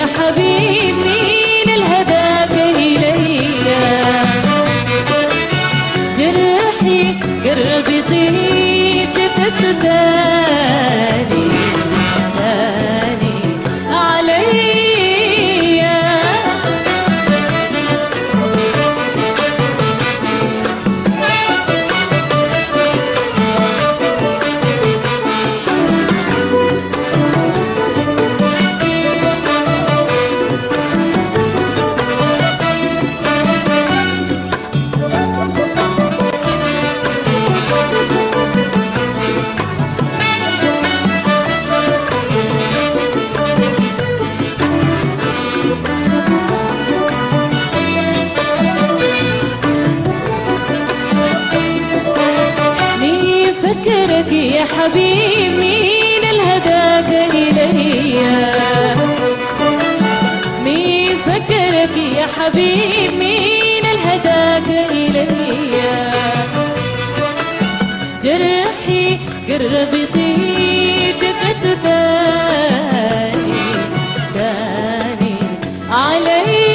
حبيب مين الهداك إلي جرحي قرب يطيب جثث تاني تاني علي مين فكرك يا حبيب مين الهداك إلي مين فكرك يا حبيب مين الهداك إلي جرحي قرب يطيب جثث تاني تاني علي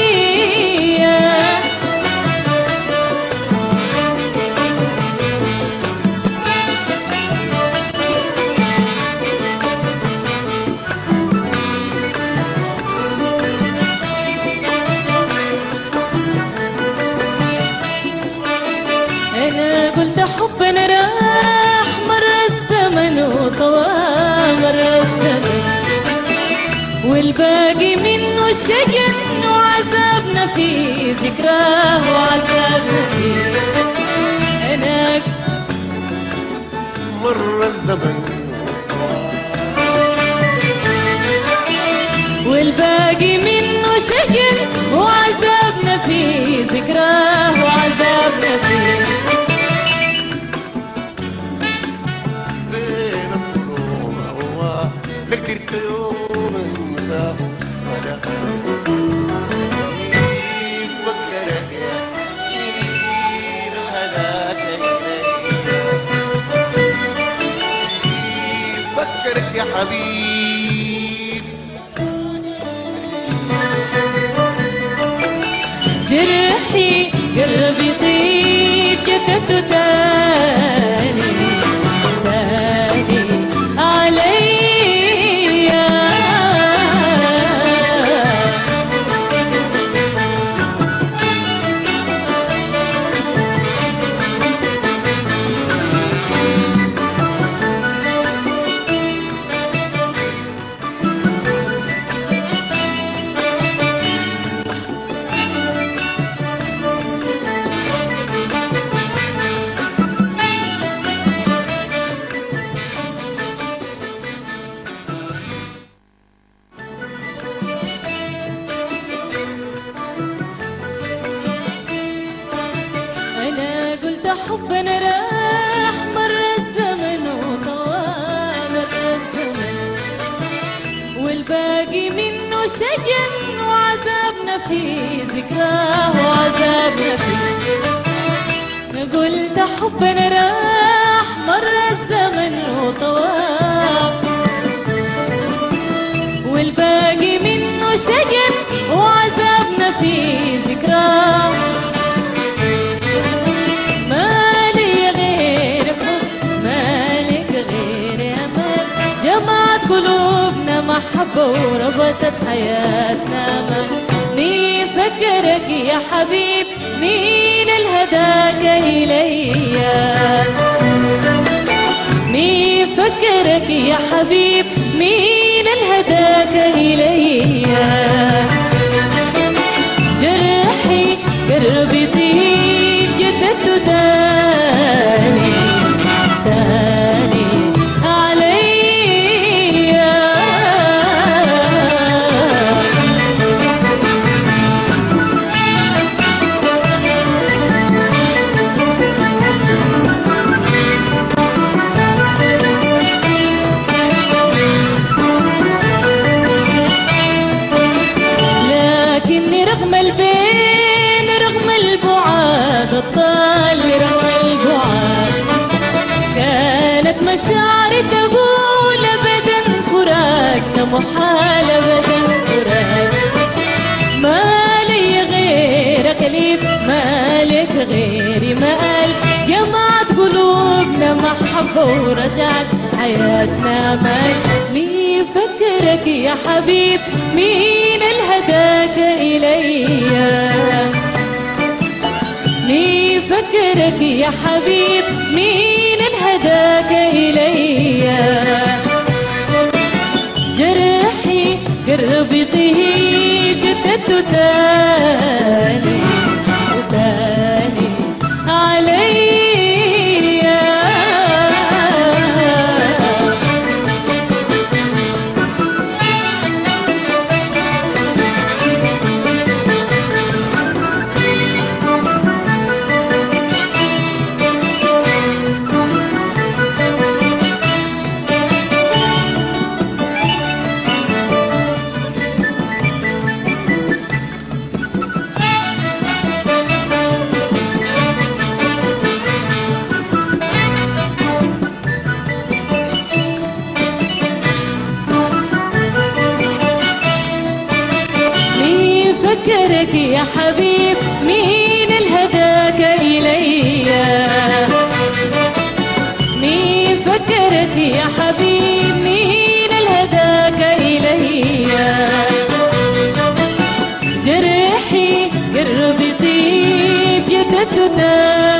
أنا قلت حبنا راح مر الزمن وطوى مر الزمن والباقي منه الشجن وعذابنا في ذكراه وعذابنا فيه أنا مر الزمن والباقي منه شجن وعذابنا في ذكراه وعذابنا فيه بين الظلوم هو لقيت يوم انساه ولا فكرك يا مين الهلاك إلي فكرك يا حبيب جرحي قرب يطيب جثته تاني تاني علي أنا قلت حبنا راح مر الزمن وطوى مر الزمن والباقي منه شجن وعذابنا في ذكراه وعذابنا فيه قلت حبنا راح مر الزمن وطوى والباقي منه شجن وعذابنا في ذكراه مالي غير حب مالك غير امل جمعت قلوبنا محبة وربطت حياتنا امل مين فكرك يا حبيب مين الهداك إلي مين فكرك يا حبيب مين الهداك إلي جرحي قرب يطيب جدته تاني تاني علي لكني رغم البين رغم البعاد الطال رغم البعاد كانت مشاعري تقول ابدا فراقنا محال ابدا فراق محبة ورجعت حياتنا معك مين فكرك يا حبيب مين الهداك إليّ مين فكرك يا حبيب مين انهداك إلي جرحي قرب يطيب جددته تاني وتاني علي مين فكرك يا حبيب مين الهداك إلي مين فكرك يا حبيب مين الهداك إلي جرحي قرب يطيب جددته